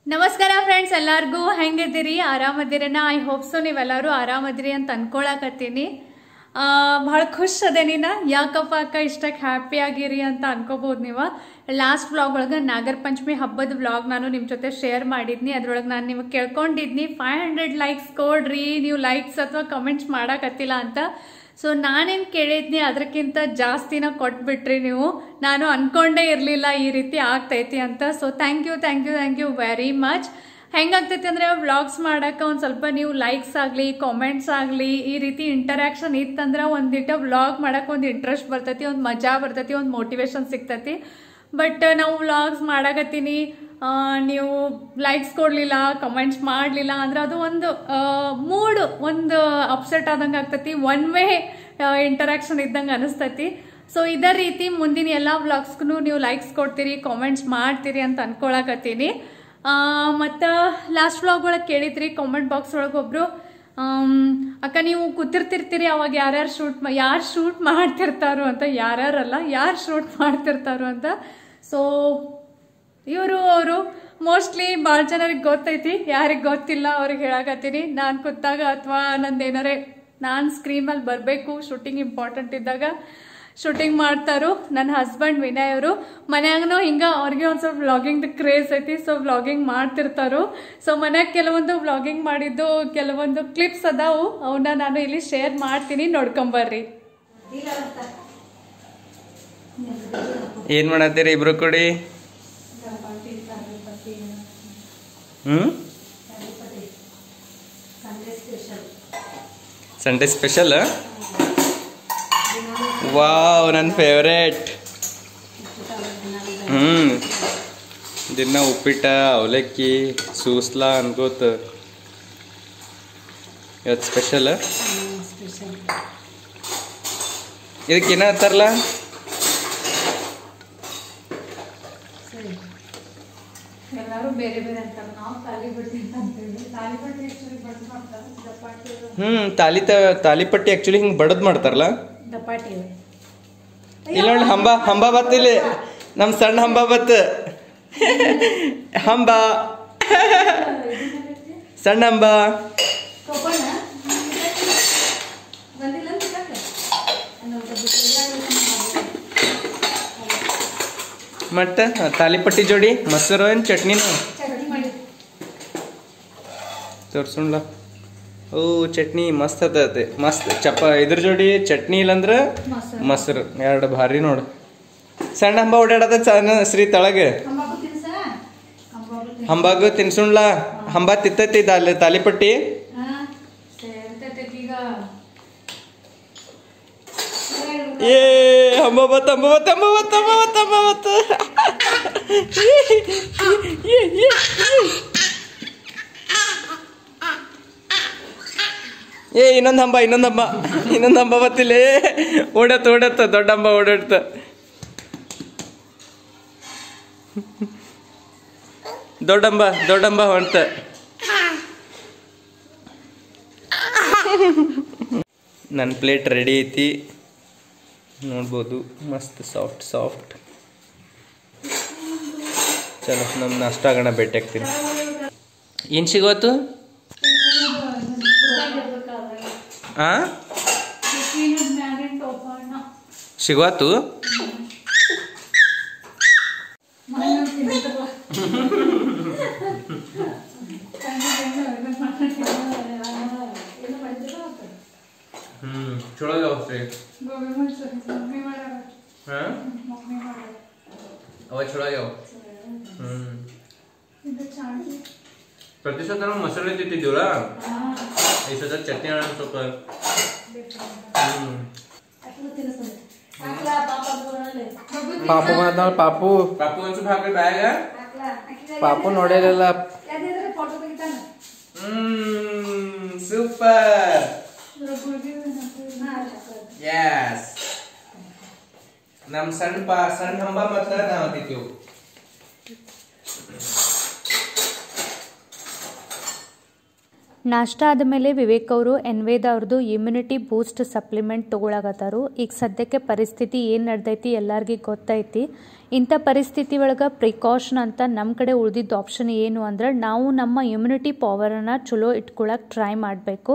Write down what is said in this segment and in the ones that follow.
ನಮಸ್ಕಾರ ಫ್ರೆಂಡ್ಸ್ ಎಲ್ಲರಿಗೂ ಹೆಂಗಿದ್ದೀರಿ ಆರಾಮದಿರೇನ ಐ ಹೋಪ್ ಸೊ ನೀವೆಲ್ಲರೂ ಆರಾಮದಿರಿ ಅಂತ ಅನ್ಕೊಳಕತ್ತೀನಿ ಭಾಳ ಖುಷ್ ಅದೇನಿನ ಯಾಕಪ್ಪ ಅಕ್ಕ ಇಷ್ಟಕ್ಕೆ ಹ್ಯಾಪಿ ಆಗಿರಿ ಅಂತ ಅನ್ಕೋಬೋದು ನೀವು ಲಾಸ್ಟ್ ವ್ಲಾಗ್ ಒಳಗೆ ನಾಗರ ಪಂಚಮಿ ಹಬ್ಬದ ವ್ಲಾಗ್ ನಾನು ನಿಮ್ಮ ಜೊತೆ ಶೇರ್ ಮಾಡಿದ್ನಿ ಅದ್ರೊಳಗೆ ನಾನು ನಿಮಗೆ ಕೇಳ್ಕೊಂಡಿದ್ನಿ ಫೈವ್ ಹಂಡ್ರೆಡ್ ಲೈಕ್ಸ್ ಕೊಡ್ರಿ ನೀವು ಲೈಕ್ಸ್ ಅಥವಾ ಕಮೆಂಟ್ಸ್ ಮಾಡಕತ್ತಿಲ್ಲ ಅಂತ ಸೊ ನಾನೇನು ಕೇಳಿದ್ನಿ ಅದಕ್ಕಿಂತ ಜಾಸ್ತಿನ ಕೊಟ್ಬಿಟ್ರಿ ನೀವು ನಾನು ಅನ್ಕೊಂಡೇ ಇರಲಿಲ್ಲ ಈ ರೀತಿ ಆಗ್ತೈತಿ ಅಂತ so thank you thank you thank you very much ಹೆಂಗಾಗ್ತೈತಿ ಅಂದರೆ ವ್ಲಾಗ್ಸ್ ಮಾಡೋಕೆ ಒಂದು ಸ್ವಲ್ಪ ನೀವು ಲೈಕ್ಸ್ ಆಗಲಿ ಕಾಮೆಂಟ್ಸ್ ಆಗಲಿ ಈ ರೀತಿ ಇಂಟರಾಕ್ಷನ್ ಇತ್ತಂದ್ರೆ ಒಂದಿಟ್ಟು ವ್ಲಾಗ್ ಮಾಡೋಕೆ ಒಂದು ಇಂಟ್ರೆಸ್ಟ್ ಬರ್ತೈತಿ ಒಂದು ಮಜಾ ಬರ್ತೈತಿ ಒಂದು ಮೋಟಿವೇಶನ್ ಸಿಗ್ತೈತಿ ಬಟ್ ನಾವು ವ್ಲಾಗ್ಸ್ ಮಾಡಕತ್ತೀನಿ ಆ, ನೀವು ಲೈಕ್ಸ್ ಕೊಡಲಿಲ್ಲ ಕಮೆಂಟ್ಸ್ ಮಾಡಲಿಲ್ಲ ಅಂದ್ರೆ ಅದು ಒಂದು ಮೂಡ್ ಒಂದು ಅಪ್ಸೆಟ್ ಆದಂಗೆ ಆಗ್ತೈತಿ ಒನ್ ವೇ ಇಂಟರಾಕ್ಷನ್ ಇದ್ದಂಗೆ ಅನಿಸ್ತೈತಿ ಸೊ ಇದೇ ರೀತಿ ಮುಂದಿನ ಎಲ್ಲ ವ್ಲಾಗ್ಸ್ಗೂ ನೀವು ಲೈಕ್ಸ್ ಕೊಡ್ತೀರಿ ಕಾಮೆಂಟ್ಸ್ ಮಾಡ್ತೀರಿ ಅಂತ ಅನ್ಕೊಳಕತ್ತೀನಿ ಮತ್ತು ಲಾಸ್ಟ್ ವ್ಲಾಗ್ ಒಳಗೆ ಕೇಳಿದ್ರಿ ಕಾಮೆಂಟ್ ಬಾಕ್ಸ್ ಒಳಗೆ ಒಬ್ರು ಆಮ್, ಅಕ್ಕ ನೀವು ಕೂತಿರ್ತಿರ್ತೀರಿ ಅವಾಗ ಯಾರ್ಯಾರು ಶೂಟ್ ಯಾರು ಶೂಟ್ ಮಾಡ್ತಿರ್ತಾರೋ ಅಂತ ಯಾರ್ಯಾರಲ್ಲ ಯಾರು ಶೂಟ್ ಮಾಡ್ತಿರ್ತಾರೋ ಅಂತ ಸೊ ಇವರು ಅವರು ಮೋಸ್ಟ್ಲಿ ಭಾಳ ಜನರಿಗೆ ಗೊತ್ತೈತಿ ಯಾರಿಗೆ ಗೊತ್ತಿಲ್ಲ ಅವ್ರಿಗೆ ಹೇಳಕತ್ತೀನಿ ನಾನು ಕೂತಾಗ ಅಥವಾ ನಂದು ಏನಾರೇ ನಾನು ಸ್ಕ್ರೀನ್ ಮೇಲೆ ಬರಬೇಕು ಶೂಟಿಂಗ್ ಇಂಪಾರ್ಟೆಂಟ್ ಇದ್ದಾಗ ಶೂಟಿಂಗ್ ಮಾಡ್ತಾರೋ ನನ್ನ ಹಸ್ಬೆಂಡ್ ವಿನಯ್ ಅವರು ಮನ್ಯಾಗನೂ ಹಿಂಗೆ ಅವ್ರಿಗೆ ಒಂದು ಸ್ವಲ್ಪ ವ್ಲಾಗಿಂಗ್ ಕ್ರೇಜ್ ಐತಿ ಸೊ ವ್ಲಾಗಿಂಗ್ ಮಾಡ್ತಿರ್ತಾರೋ ಸೊ ಮನ್ಯಾಗ ಕೆಲವೊಂದು ವ್ಲಾಗಿಂಗ್ ಮಾಡಿದ್ದು ಕೆಲವೊಂದು ಕ್ಲಿಪ್ಸ್ ಅದಾವು ಅವನ್ನ ನಾನು ಇಲ್ಲಿ ಶೇರ್ ಮಾಡ್ತೀನಿ ನೋಡ್ಕೊಂಬರ್ರಿ ಏನ್ ಮಾಡತ್ತೀರಿ ಇಬ್ರು ಕೂಡಿ ಹ್ಮ್ ಸಂಡೇ ಸ್ಪೆಷಲ್ ವಾವ್ ನನ್ನ ಫೇವ್ರೇಟ್ ಹ್ಮ್ ದಿನ ಉಪ್ಪಿಟ್ಟ ಅವಲಕ್ಕಿ ಸೂಸ್ಲಾ ಅನ್ಕೋತ ಇವತ್ತು ಸ್ಪೆಷಲ್ ಇದಕ್ಕೆ ಏನ ಅಂತಾರಲ್ಲ ಎಲ್ಲರೂ ಬೇರೆ ಬೇರೆ ಅಂತಾರೆ ನಾವು ತಾಲಿಪಟ್ಟಿ ಅಂತ ಅಂತೀವಿ ತಾಲಿಪಟ್ಟಿ ಆಕ್ಚುಲಿ ಬಡ್ದು ಮಾಡ್ತಾರೆ ದಪಾಟಿ ಹ್ಮ್ ತಾಲಿ ತ ತಾಲಿಪಟ್ಟಿ ಆಕ್ಚುಲಿ ಹಿಂಗ್ ಬಡದ್ ಮಾಡ್ತಾರಲ್ಲ ದಪಾಟಿ ಇಲ್ಲ ನೋಡಿ ಹಂಬ ಹಂಬ ಬತ್ ಇಲ್ಲಿ ನಮ್ ಸಣ್ಣ ಹಂಬ ಬತ್ ಹಂಬ ಸಣ್ಣ ಹಂಬ ಕೊಪ್ಪಳ ಬಂದಿಲ್ಲ ಅಂತ ಇದ್ದಕ್ಕೆ. ಅನ್ನೋದು ಬಿಟ್ಟು ಎಲ್ಲಾರು ಮತ್ತ ತಾಲಿಪಟ್ಟಿ ಜೋಡಿ ಮೊಸರು ಏನ್ ಚಟ್ನಿನ ಚಟ್ನಿ ಮಾಡಿ ತೋರ್ಸುಣ್ಲ ಓ ಚಟ್ನಿ ಮಸ್ತ್ ಹತ್ತೈತಿ ಮಸ್ತ್ ಚಪ ಇದ್ರ ಜೋಡಿ ಚಟ್ನಿ ಇಲ್ಲಂದ್ರ ಮೊಸರು. ಮೊಸರು ಎರಡು ಭಾರಿ ನೋಡು ಸಣ್ಣ ಹಂಬ ಓಡಾಡದ ಸಣ್ಣ ಶ್ರೀ ತಳಗ ಅಂಬಾಬು ತಿನ್ಸ ಅಂಬಾಬು ತಿನ್ಸ ಹಂಬಾಗ ತಿನ್ಸುಣ್ಲ ಹಂಬ ತಿತ್ತೈತಿ ತಾಲಿ ತಾಲಿಪಟ್ಟಿ ಹಾ ಸೇರ್ತೈತಿ ಈಗ ಏ ಹಂಬ ಬತ್ತ ಹಂಬ ಬತ್ತ ಹಂಬ ಬತ್ತ ಹಂಬ ಬತ್ತ ಹಂಬ ಬತ್ತ ಏ, ಏ, ಏ. ಏ ಇನ್ನೊಂದ್ ಹಂಬ ಇನ್ನೊಂದ್ ಹಂಬ ಇನ್ನೊಂದ್ ಹಂಬ ಬತ್ತಿಲ್ಲ ಓಡತ್ತ ಓಡತ್ತ ದೊಡ್ಡ ಹಂಬ ಓಡಾಡ್ತ ದೊಡ್ಡ ಹಂಬ ದೊಡ್ಡ ಹಂಬ ಹೊಂಟ ನನ್ನ ಪ್ಲೇಟ್ ರೆಡಿ ಐತಿ ನೋಡ್ಬೋದು ಮಸ್ತ್ ಸಾಫ್ಟ್ ಸಾಫ್ಟ್ ಚಲೋ ನಮ್ಮ ನಾಷ್ಟ ಆಗೋಣ ಭೇಟಿ ಆಗ್ತೀನಿ ಏನು ಸಿಗೋತು ಆ ಸಿಗೋತು ಹ್ಞೂ ಚಲೋ ವ್ಯವಸ್ಥೆ ಹಾಂ ಅವ ಚಲೋ ಆಗ್ಯಾವ ಹ್ಞೂ ಪ್ರತಿ ಸತ ನಾವು ಮೊಸಳೆ ತಿಂತಿದ್ದೀವಲ್ಲ ಈ ಸತ ಚಟ್ನಿ ಅಣ್ಣ ಸ್ವಲ್ಪ ಹ್ಞೂ ಪಾಪು ಬಂದ ಪಾಪು ಪಾಪು ಒಂಚೂರು ಹಾಕಿ ಬ್ಯಾಗ ಪಾಪು ನೋಡಿರಲಿಲ್ಲ ಹ್ಮ್ ಸೂಪರ್ ಯಸ್ ನಮ್ ಸಣ್ಣ ಪಾ ಸಣ್ಣ ಹಂಬ ಮತ್ತ ನಾವ್ ತಿಂತೀವಿ ನಾಷ್ಟ ಆದಮೇಲೆ ವಿವೇಕ್ ಅವರು ಎನ್ವೇದ ಅವ್ರದ್ದು ಇಮ್ಯುನಿಟಿ ಬೂಸ್ಟ್ ಸಪ್ಲಿಮೆಂಟ್ ತೊಗೊಳಕತ್ತಾರು ಈಗ ಸದ್ಯಕ್ಕೆ ಪರಿಸ್ಥಿತಿ ಏನು ನಡ್ದೈತಿ ಎಲ್ಲರಿಗೂ ಗೊತ್ತೈತಿ ಇಂಥ ಪರಿಸ್ಥಿತಿ ಒಳಗೆ ಪ್ರಿಕಾಷನ್ ಅಂತ ನಮ್ಮ ಕಡೆ ಉಳಿದಿದ್ದ ಆಪ್ಷನ್ ಏನು ಅಂದ್ರೆ ನಾವು ನಮ್ಮ ಇಮ್ಯುನಿಟಿ ಪವರನ್ನು ಚಲೋ ಇಟ್ಕೊಳಕ್ಕೆ ಟ್ರೈ ಮಾಡಬೇಕು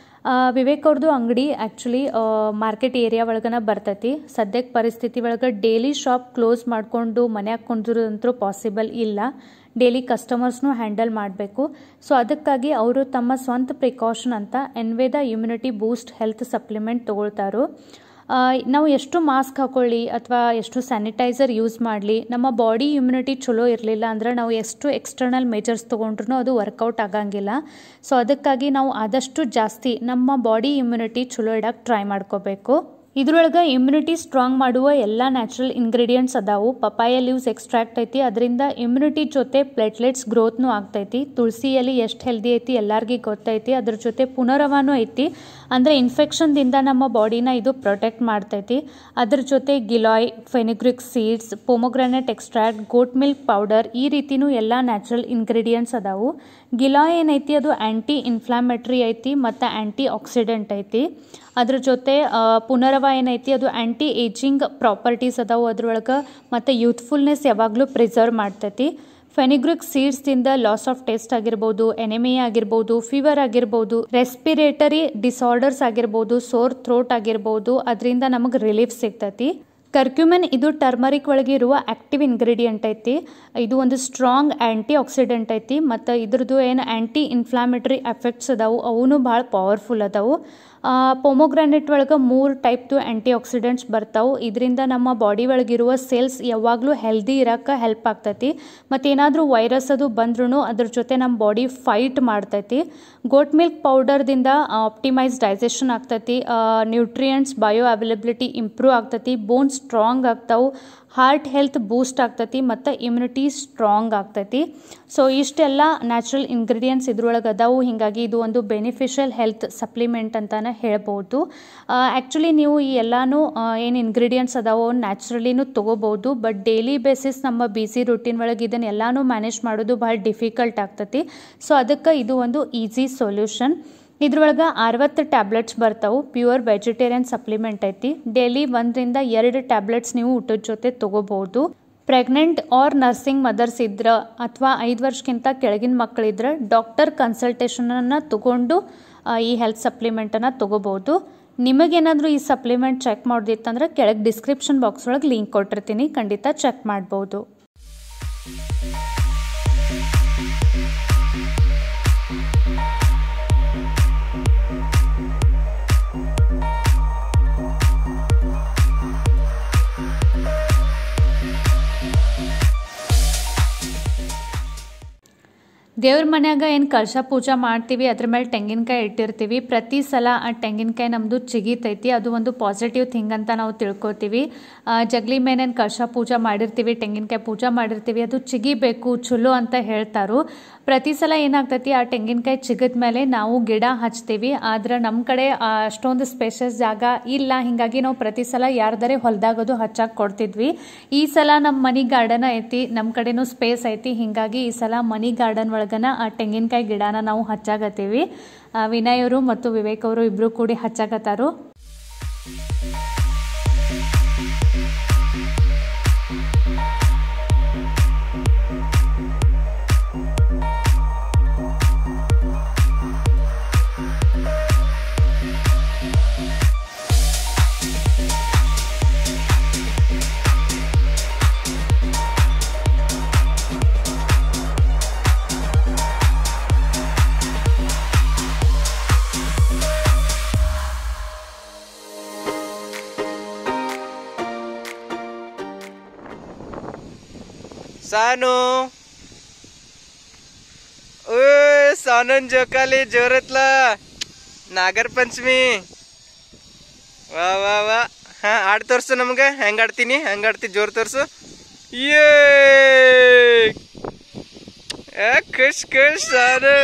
ವಿವೇಕ್ ಅವ್ರದ್ದು ಅಂಗಡಿ ಆ್ಯಕ್ಚುಲಿ ಮಾರ್ಕೆಟ್ ಏರಿಯಾ ಒಳಗನ ಬರ್ತೈತಿ ಸದ್ಯಕ್ಕೆ ಪರಿಸ್ಥಿತಿ ಒಳಗೆ ಡೈಲಿ ಶಾಪ್ ಕ್ಲೋಸ್ ಮಾಡಿಕೊಂಡು ಮನ್ಯಾಗ ಕುಂದ್ರಂತೂ ಪಾಸಿಬಲ್ ಇಲ್ಲ ಡೈಲಿ ಕಸ್ಟಮರ್ಸ್ನು ಹ್ಯಾಂಡಲ್ ಮಾಡಬೇಕು ಸೊ ಅದಕ್ಕಾಗಿ ಅವರು ತಮ್ಮ ಸ್ವಂತ ಪ್ರಿಕಾಷನ್ ಅಂತ ಎನ್ವೇದ ಇಮ್ಯುನಿಟಿ ಬೂಸ್ಟ್ ಹೆಲ್ತ್ ಸಪ್ಲಿಮೆಂಟ್ ತೊಗೊಳ್ತಾರೋ ಆ, ನಾವು ಎಷ್ಟು ಮಾಸ್ಕ್ ಹಾಕೊಳ್ಳಿ ಅಥವಾ ಎಷ್ಟು ಸ್ಯಾನಿಟೈಸರ್ ಯೂಸ್ ಮಾಡಲಿ ನಮ್ಮ ಬಾಡಿ ಇಮ್ಯುನಿಟಿ ಚಲೋ ಇರಲಿಲ್ಲ ಅಂದ್ರೆ ನಾವು ಎಷ್ಟು ಎಕ್ಸ್ಟರ್ನಲ್ ಮೆಜರ್ಸ್ ತೊಗೊಂಡ್ರು ಅದು ವರ್ಕೌಟ್ ಆಗಂಗಿಲ್ಲ ಸೊ ಅದಕ್ಕಾಗಿ ನಾವು ಆದಷ್ಟು ಜಾಸ್ತಿ ನಮ್ಮ ಬಾಡಿ ಇಮ್ಯುನಿಟಿ ಚಲೋ ಇಡಕ್ಕೆ ಟ್ರೈ ಮಾಡ್ಕೋಬೇಕು ಇದ್ರೊಳಗೆ ಇಮ್ಯುನಿಟಿ ಸ್ಟ್ರಾಂಗ್ ಮಾಡುವ ಎಲ್ಲ ನ್ಯಾಚುರಲ್ ಇಂಗ್ರೀಡಿಯೆಂಟ್ಸ್ ಅದಾವು ಪಪಾಯ ಲೀವ್ಸ್ ಎಕ್ಸ್ಟ್ರಾಕ್ಟ್ ಐತಿ ಅದರಿಂದ ಇಮ್ಯುನಿಟಿ ಜೊತೆ ಪ್ಲೇಟ್ಲೆಟ್ಸ್ ಗ್ರೋತ್ನು ಆಗ್ತೈತಿ ತುಳಸಿ ಎಲೆ ಎಷ್ಟು ಹೆಲ್ದಿ ಐತಿ ಎಲ್ಲರಿಗೂ ಗೊತ್ತೈತಿ ಅದ್ರ ಜೊತೆ ಪುನರವಾನು ಐತಿ ಅಂದರೆ ಇನ್ಫೆಕ್ಷನ್ದಿಂದ ನಮ್ಮ ಬಾಡಿನ ಇದು ಪ್ರೊಟೆಕ್ಟ್ ಮಾಡ್ತೈತಿ ಅದ್ರ ಜೊತೆ giloy fenugreek seeds pomegranate extract goat milk powder ಈ ರೀತಿನೂ ಎಲ್ಲ ನ್ಯಾಚುರಲ್ ಇಂಗ್ರೀಡಿಯೆಂಟ್ಸ್ ಅದಾವು ಗಿಲಾಯ್ ಏನೈತಿ ಅದು ಆ್ಯಂಟಿ ಇನ್ಫ್ಲಾಮೇಟ್ರಿ ಐತಿ ಮತ್ತು ಆ್ಯಂಟಿ ಆಕ್ಸಿಡೆಂಟ್ ಐತಿ ಅದ್ರ ಜೊತೆ ಆ, ಪುನರವ ಏನೈತಿ ಅದು ಆ್ಯಂಟಿ ಏಜಿಂಗ್ ಪ್ರಾಪರ್ಟೀಸ್ ಅದಾವು ಅದ್ರೊಳಗೆ ಮತ್ತು ಯೂತ್ಫುಲ್ನೆಸ್ ಯಾವಾಗಲೂ ಪ್ರಿಸರ್ವ್ ಮಾಡ್ತೈತಿ ಫೆನಿಗ್ರಿಕ್ ಸೀಡ್ಸ್ದಿಂದ ಲಾಸ್ ಆಫ್ ಟೇಸ್ಟ್ ಆಗಿರ್ಬೋದು ಎನೆಮಿಯಾ ಆಗಿರ್ಬೋದು ಫೀವರ್ ಆಗಿರ್ಬೋದು ರೆಸ್ಪಿರೇಟರಿ ಡಿಸಾರ್ಡರ್ಸ್ ಆಗಿರ್ಬೋದು ಸೋರ್ ಥ್ರೋಟ್ ಆಗಿರ್ಬೋದು ಅದರಿಂದ ನಮಗೆ ರಿಲೀಫ್ ಸಿಗ್ತೈತಿ ಕರ್ಕ್ಯುಮೆನ್ ಇದು ಟರ್ಮರಿಕ್ ಒಳಗೆ ಇರುವ ಆಕ್ಟಿವ್ ಇಂಗ್ರೀಡಿಯೆಂಟ್ ಐತಿ ಇದು ಒಂದು ಸ್ಟ್ರಾಂಗ್ ಆ್ಯಂಟಿ ಆಕ್ಸಿಡೆಂಟ್ ಐತಿ ಮತ್ತು ಇದ್ರದ್ದು ಏನು ಆ್ಯಂಟಿ ಇನ್ಫ್ಲಾಮೇಟ್ರಿ ಎಫೆಕ್ಟ್ಸ್ ಅದಾವು ಅವನು ಭಾಳ ಪವರ್ಫುಲ್ ಅದಾವು ಪೊಮೊಗ್ರಾನೆಟ್ ಒಳಗೆ ಮೂರು ಟೈಪ್ದು ಆ್ಯಂಟಿ ಆಕ್ಸಿಡೆಂಟ್ಸ್ ಬರ್ತಾವೆ ಇದರಿಂದ ನಮ್ಮ ಬಾಡಿ ಒಳಗಿರುವ ಸೆಲ್ಸ್ ಯಾವಾಗಲೂ ಹೆಲ್ದಿ ಇರೋಕ್ಕೆ ಹೆಲ್ಪ್ ಆಗ್ತೈತಿ ಮತ್ತು ಏನಾದರೂ ವೈರಸ್ ಅದು ಬಂದ್ರೂ ಅದ್ರ ಜೊತೆ ನಮ್ಮ ಬಾಡಿ ಫೈಟ್ ಮಾಡ್ತೈತಿ ಗೋಟ್ ಮಿಲ್ಕ್ ಪೌಡರ್ದಿಂದ ಆಪ್ಟಿಮೈಸ್ ಡೈಜೆಷನ್ ಆಗ್ತೈತಿ ನ್ಯೂಟ್ರಿಯೆಂಟ್ಸ್ ಬಯೋ ಅವೈಲಬಿಲಿಟಿ ಇಂಪ್ರೂವ್ ಆಗ್ತೈತಿ ಬೋನ್ ಸ್ಟ್ರಾಂಗ್ ಆಗ್ತಾವೆ ಹಾರ್ಟ್ ಹೆಲ್ತ್ ಬೂಸ್ಟ್ ಆಗ್ತೈತಿ ಮತ್ತು ಇಮ್ಯುನಿಟಿ ಸ್ಟ್ರಾಂಗ್ ಆಗ್ತೈತಿ ಸೊ ಇಷ್ಟೆಲ್ಲ ನ್ಯಾಚುರಲ್ ಇಂಗ್ರೀಡಿಯೆಂಟ್ಸ್ ಇದ್ರೊಳಗೆ ಅದಾವು ಹೀಗಾಗಿ ಇದು ಒಂದು ಬೆನಿಫಿಷಿಯಲ್ ಹೆಲ್ತ್ ಸಪ್ಲಿಮೆಂಟ್ ಅಂತಾನೆ ಹೇಳ್ಬೋದು ಆ್ಯಕ್ಚುಲಿ ನೀವು ಈ ಎಲ್ಲಾನು ಏನು ಇಂಗ್ರೀಡಿಯೆಂಟ್ಸ್ ಅದಾವೋ ನ್ಯಾಚುರಲಿನೂ ತೊಗೋಬೋದು ಬಟ್ ಡೈಲಿ ಬೇಸಿಸ್ ನಮ್ಮ ಬಿಸಿ ರೂಟೀನ್ ಒಳಗೆ ಇದನ್ನು ಎಲ್ಲಾನು ಮ್ಯಾನೇಜ್ ಮಾಡೋದು ಭಾಳ ಡಿಫಿಕಲ್ಟ್ ಆಗ್ತೈತಿ ಸೊ ಅದಕ್ಕೆ ಇದು ಒಂದು ಈಸಿ ಸೊಲ್ಯೂಷನ್ ಇದ್ರೊಳಗೆ ಅರವತ್ತು ಟ್ಯಾಬ್ಲೆಟ್ಸ್ ಬರ್ತಾವೆ ಪ್ಯೂರ್ ವೆಜಿಟೇರಿಯನ್ ಸಪ್ಲಿಮೆಂಟ್ ಐತಿ ಡೈಲಿ ಒಂದರಿಂದ ಎರಡು ಟ್ಯಾಬ್ಲೆಟ್ಸ್ ನೀವು ಊಟದ ಜೊತೆ ತೊಗೋಬಹುದು ಪ್ರೆಗ್ನೆಂಟ್ ಆರ್ ನರ್ಸಿಂಗ್ ಮದರ್ಸ್ ಇದ್ರ ಅಥವಾ ಐದು ವರ್ಷಕ್ಕಿಂತ ಕೆಳಗಿನ ಮಕ್ಕಳಿದ್ರೆ ಡಾಕ್ಟರ್ ಕನ್ಸಲ್ಟೇಷನನ್ನು ತಗೊಂಡು ಆ, ಈ ಹೆಲ್ತ್ ಸಪ್ಲಿಮೆಂಟನ್ನು ತೊಗೋಬೋದು ನಿಮಗೇನಾದರೂ ಈ ಸಪ್ಲಿಮೆಂಟ್ ಚೆಕ್ ಮಾಡೋದಿತ್ತಂದ್ರೆ ಕೆಳಗೆ ಡಿಸ್ಕ್ರಿಪ್ಷನ್ ಬಾಕ್ಸ್ ಒಳಗೆ ಲಿಂಕ್ ಕೊಟ್ಟಿರ್ತೀನಿ ಖಂಡಿತ ಚೆಕ್ ಮಾಡ್ಬೋದು ದೇವ್ರ ಮನ್ಯಾಗ ಏನು ಕಳಶ ಪೂಜಾ ಮಾಡ್ತೀವಿ ಅದ್ರ ಮೇಲೆ ತೆಂಗಿನಕಾಯಿ ಇಟ್ಟಿರ್ತೀವಿ ಪ್ರತಿ ಸಲ ಆ ತೆಂಗಿನಕಾಯಿ ನಮ್ಮದು ಚಿಗಿತೈತಿ ಅದು ಒಂದು ಪಾಸಿಟಿವ್ ಥಿಂಗ್ ಅಂತ ನಾವು ತಿಳ್ಕೊತೀವಿ ಆ, ಜಗ್ಲಿ ಮೇನೇನು ಕಳಶ ಪೂಜಾ ಮಾಡಿರ್ತೀವಿ ತೆಂಗಿನಕಾಯಿ ಪೂಜಾ ಮಾಡಿರ್ತೀವಿ ಅದು ಚಿಗಿಬೇಕು ಚಲೋ ಅಂತ ಹೇಳ್ತಾರು ಪ್ರತಿ ಸಲ ಏನಾಗ್ತೈತಿ ಆ ತೆಂಗಿನಕಾಯಿ ಚಿಗದ ಮೇಲೆ ನಾವು ಗಿಡ ಹಚ್ತೀವಿ ಆದ್ರೆ ನಮ್ಮ ಕಡೆ ಆ, ಅಷ್ಟೊಂದು ಸ್ಪೇಷಸ್ ಜಾಗ ಇಲ್ಲ ಹಿಂಗಾಗಿ ನಾವು ಪ್ರತಿ ಸಲ ಯಾರ್ದಾರೆ ಹೊಲದಾಗದು ಹಚ್ಚಾಕ್ ಕೊಡ್ತಿದ್ವಿ ಈ ಸಲ ನಮ್ಮ ಮನಿ ಗಾರ್ಡನ್ ಐತಿ ನಮ್ಮ ಕಡೆನೂ ಸ್ಪೇಸ್ ಐತಿ ಹಿಂಗಾಗಿ ಈ ಸಲ ಮನಿ ಗಾರ್ಡನ್ ಒಳಗನ ಆ ತೆಂಗಿನಕಾಯಿ ಗಿಡನ ನಾವು ಹಚ್ಚಾಕತ್ತೀವಿ ಆ, ವಿನಯ್ ಅವರು ಮತ್ತು ವಿವೇಕ್ ಅವರು ಇಬ್ರು ಕೂಡಿ ಹಚ್ಚಾಕತ್ತಾರು सानू ओ सानून जोकाली जोरातला ನಾಗರ ಪಂಚಮಿ ವಾ ವಾ ವಾ ಹಾ ಆಡ್ ತೋರ್ಸು ನಮ್ಗೆ ಹೆಂಗ್ ಆಡ್ತೀನಿ ಹೆಂಗ್ ಆಡ್ತಿ ಜೋರ್ ತೋರ್ಸು ಯೇ ಆ, ಖುಷ್ ಖುಷ್ ಸಾನು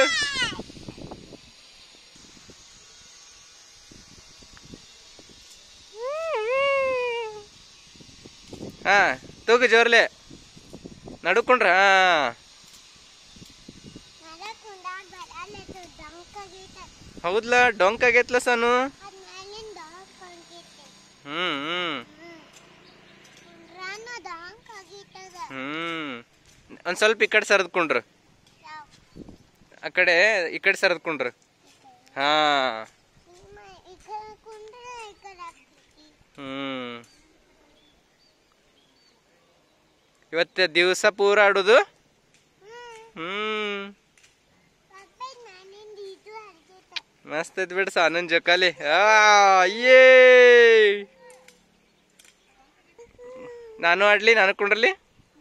ಹಾ ತೂಗು ಜೋರ್ಲೆ ನಡುಕೊಂಡ್ರ ಹಾ मला कुंडात भरायला तो दमका घेत ಹೌದ್ಲ ಡೊಂಕ್ ಆಗೈತ್ಲ ಸಾನು ಹ್ಮ್ ಹ್ಮ್ ಹ್ಮ್ ಒಂದ್ ಸ್ವಲ್ಪ ಈ ಕಡೆ ಸರದ್ಕೊಂಡ್ರ ಆ ಕಡೆ ಈ ಕಡೆ ಸರದ್ಕೊಂಡ್ರ ಹಾ ಹ್ಮ್ ಇವತ್ತು ದಿವಸ ಪೂರ ಆಡುದು ಹ್ಮ್ ಮಸ್ತ್ ಐತ್ ಬಿಡ್ ಸಾನನ್ ಜೋಕಾಲಿ ಆ ಅಯ್ಯೇ ನಾನು ಆಡ್ಲಿ ನಾನು ಕುಂಡ್ರಲಿ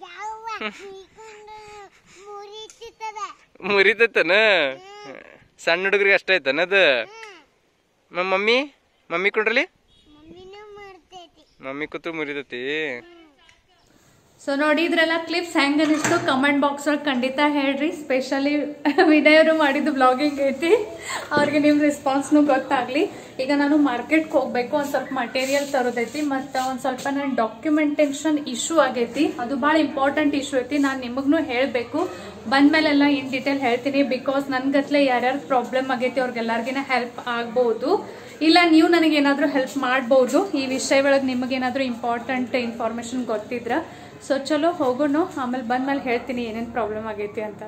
ಮುರಿತೈತನ ಸಣ್ಣ ಹುಡುಗ್ರಿಗೆ ಅಷ್ಟ ಐತನ ಅದು ಮ- ಮಮ್ಮಿ ಮಮ್ಮಿ ಕುಂಡ್ರಲಿ ಮಮ್ಮಿ ಕೂತು ಮುರಿತೈತಿ ಸೊ ನೋಡಿದ್ರಲ್ಲ ಕ್ಲಿಪ್ಸ್ ಹೆಂಗ್ ಅನಿಸ್ತು ಕಮೆಂಟ್ ಬಾಕ್ಸ್ ಒಳಗೆ ಖಂಡಿತ ಹೇಳ್ರಿ ಸ್ಪೆಷಲಿ ವಿನಯ್ ಅವರು ಮಾಡಿದ್ದು ಬ್ಲಾಗಿಂಗ್ ಐತಿ ಅವ್ರಿಗೆ ನಿಮ್ಮ ರೆಸ್ಪಾನ್ಸ್ನು ಗೊತ್ತಾಗ್ಲಿ ಈಗ ನಾನು ಮಾರ್ಕೆಟ್ಗೆ ಹೋಗ್ಬೇಕು ಒಂದು ಸ್ವಲ್ಪ ಮಟೀರಿಯಲ್ ತರೋದೈತಿ ಮತ್ತು ಒಂದು ಸ್ವಲ್ಪ ನನ್ನ ಡಾಕ್ಯುಮೆಂಟೇಶನ್ ಇಶ್ಯೂ ಆಗೈತಿ ಅದು ಭಾಳ ಇಂಪಾರ್ಟೆಂಟ್ ಇಶ್ಯೂ ಐತಿ ನಾನು ನಿಮಗೂ ಹೇಳಬೇಕು ಬಂದ್ಮೇಲೆಲ್ಲ ಇನ್ ಡೀಟೇಲ್ ಹೇಳ್ತೀನಿ ಬಿಕಾಸ್ ನನ್ಗತ್ಲೆ ಯಾರ್ಯಾರು ಪ್ರಾಬ್ಲಮ್ ಆಗೈತಿ ಅವ್ರಿಗೆಲ್ಲರಿಗಿನ ಹೆಲ್ಪ್ ಆಗ್ಬೋದು ಇಲ್ಲ ನೀವು ನನಗೇನಾದರೂ ಹೆಲ್ಪ್ ಮಾಡ್ಬೋದು ಈ ವಿಷಯ ಒಳಗೆ ನಿಮಗೇನಾದರೂ ಇಂಪಾರ್ಟೆಂಟ್ ಇನ್ಫಾರ್ಮೇಶನ್ ಗೊತ್ತಿದ್ರ ಸೊ ಚಲೋ ಹೋಗೋಣ ಆಮೇಲೆ ಬಂದ್ಮೇಲೆ ಹೇಳ್ತೀನಿ ಏನೇನು ಪ್ರಾಬ್ಲಮ್ ಆಗೈತಿ ಅಂತ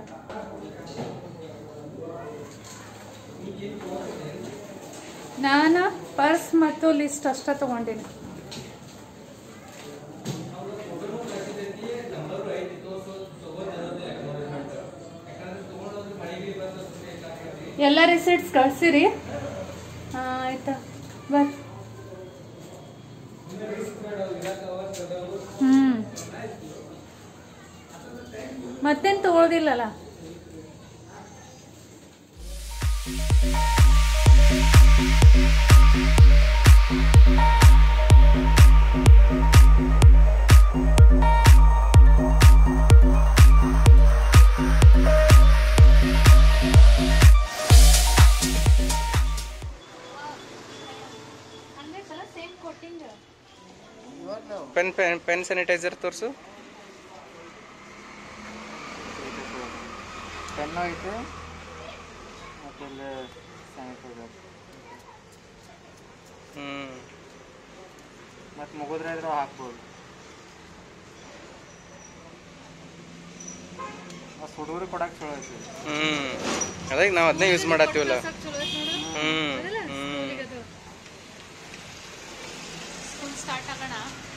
ನಾನು ಪರ್ಸ್ ಮತ್ತು ಲಿಸ್ಟ್ ಅಷ್ಟ ತಗೊಂಡಿನಿ ಎಲ್ಲ ರಿಸಿಟ್ಸ್ ಕಳ್ಸಿರಿ ಹಾಂ ಆಯ್ತಾ ಬರ್ ಹ್ಮ್ ಮತ್ತೇನ್ ತಗೊಳ್ದಿಲ್ಲಲ್ಲ ಪೆನ್ ಪೆನ್ ಪೆನ್ ಸ್ಯಾನಿಟೈಸರ್ ತೋರಿಸು ಪೆನ್ನು ಐತೆ ಮತ್ತು ಇಲ್ಲಿ ಸ್ಯಾನಿಟೈಸರ್ ಹ್ಮ್ ಮತ್ತು ಮುಗಿದ್ರೆ ಇದ್ರೂ ಹಾಕ್ಬೋದು ಮತ್ತು ಹುಡುಗರಿಗೆ ಕೊಡಕ್ಕೆ ಚಲೋ ಐತಿ ಹ್ಮ್ ಅದಾಗ ನಾವು ಅದನ್ನೇ ಯೂಸ್ ಮಾಡತ್ತೀವಲ್ಲ ಹ್ಮ್ ಹ್ಮ್ ಸ್ಟಾರ್ಟ್ ಆಗೋಣ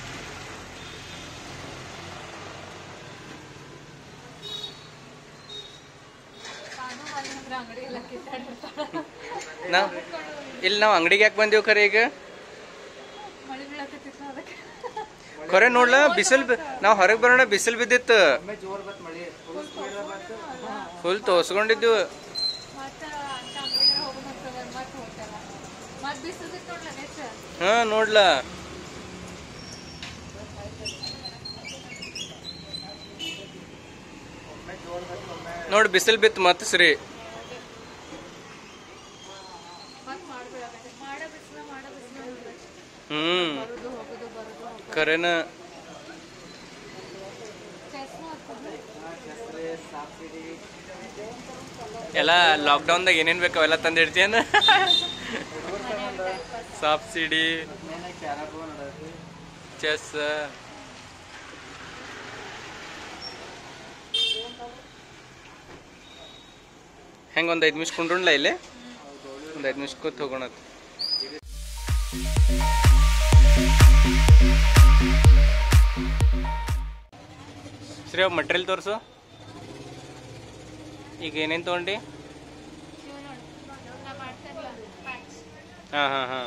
ಅಂಗಡಿ ಎಲ್ಲ ಕಿತ್ತಾಡಿರ್ತಾಳ ನಾವ್ ಇಲ್ಲಿ ನಾವು ಅಂಗಡಿಗೆ ಯಾಕೆ ಬಂದೀವಿ ಖರೆ ಈಗ ಮಳೆ ಬೀಳಕತ್ತಿತ್ತು ಅದಕ್ಕೆ ಖರೆ ನೋಡ್ಲ ಬಿಸಿಲ್ ನಾವು ಹೊರಗೆ ಬರೋಣ ಬಿಸಿಲ್ ಬಿದ್ದಿತ್ತು ಒಮ್ಮೆ ಜೋರು ಬತ್ತು ಮಳೆ ಫುಲ್ ಸ್ಪೀಡ್ ಬತ್ತು ಫುಲ್ ತೋರ್ಸ್ಕೊಂಡಿದ್ವು ಮತ್ತೆ ಅಂತ ಅಂಗಡಿಗೆ ಹೋಗೋಣ ಮತ್ತೆ ಹೋಗ್ತಾರ ಮತ್ತೆ ಬಿಸಿಲ್ದಿತ್ತು ನೋಡ್ಲ ನೆಚ್ಚ ಹಾ ನೋಡ್ಲ ನೋಡ್ ಬಿಸಿಲ್ ಬಿತ್ತು ಮತ್ ಸರಿ ಮತ್ತೆ ಮಾಡ್ಬಿಡಕತ್ತೆ ಮಾಡ ಬಿಸಿಲ ಮಾಡ ಬಿಸಿಲ ಹ್ಮ್ ಬರೋದು ಹೋಗೋದು ಬರೋದು ಹೋಗೋದು ಖರೇನ ಚೆಸ್ನು ಹತ್ತದು ಎಲ್ಲ ಲಾಕ್ಡೌನ್ದಾಗ ಏನೇನ್ ಬೇಕು ಅವೆಲ್ಲ ತಂದಿಡ್ತೀಯನ ಸಾಫ್ ಸಿಡಿ ಏನೇ ಕ್ಯಾರಬು ನಡೆದೈತಿ ಚೆಸ್ ಹೆಂಗ ಒಂದ್ ಐದ್ ನಿಮಿಷ ಕುಂಡ್ರಲ್ಲ ಇಲ್ಲಿ ಒಂದ್ ಐದ್ ನಿಮಿಷ ಕೂತ್ ಹೋಗೋಣ ಸರಿ ಮಟೀರಿಯಲ್ ತೋರಿಸು ಈಗ ಏನೇನು ತೊಗೊಂಡು ನಾ ಮಾಡ್ತೇನಲ್ಲ ಪ್ಯಾಕ್ಸ್ ಹಾಂ ಹಾಂ ಹಾಂ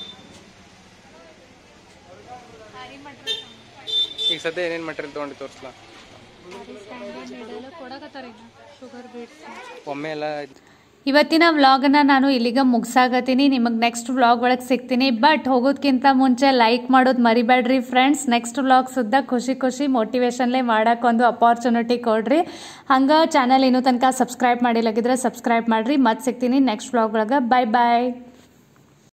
ಹಾರಿ ಮಾಡ್ರಿ ಈಗ ಸದ್ಯ ಏನೇನು ಮಟೀರಿಯಲ್ ತೊಗೊಂಡು ತೋರಿಸ್ಲಾ ಹಾರಿ ಸ್ಟ್ಯಾಂಡ್ ನೀಡಲು ಕೊಡಕತ್ತಾರ ಶುಗರ್ ಬೀಟ್ಸ್ ಒಮ್ಮೆ ಎಲ್ಲ ಇವತ್ತಿನ ವ್ಲಾಗನ್ನ ನಾನು ಇಲ್ಲಿಗ ಮುಗ್ಸಾಕತ್ತೀನಿ ನಿಮಗೆ ನೆಕ್ಸ್ಟ್ ವ್ಲಾಗ್ ಒಳಗೆ ಸಿಗ್ತೀನಿ ಬಟ್ ಹೋಗೋದ್ಕಿಂತ ಮುಂಚೆ ಲೈಕ್ ಮಾಡೋದು ಮರಿಬೇಡ್ರಿ ಫ್ರೆಂಡ್ಸ್ ನೆಕ್ಸ್ಟ್ ವ್ಲಾಗ್ ಸುದ್ದ ಖುಷಿ ಖುಷಿ ಮೋಟಿವೇಶನ್ಲೇ ಮಾಡಕ್ಕೆ ಒಂದು ಅಪಾರ್ಚುನಿಟಿ ಕೊಡ್ರಿ ಹಂಗೆ ಚಾನಲ್ ಇನ್ನೂ ತನಕ ಸಬ್ಸ್ಕ್ರೈಬ್ ಮಾಡಿಲ್ಲಗಿದ್ರೆ ಸಬ್ಸ್ಕ್ರೈಬ್ ಮಾಡ್ರಿ ಮತ್ತೆ ಸಿಗ್ತೀನಿ ನೆಕ್ಸ್ಟ್ ವ್ಲಾಗ್ ಒಳಗೆ ಬಾಯ್ ಬಾಯ್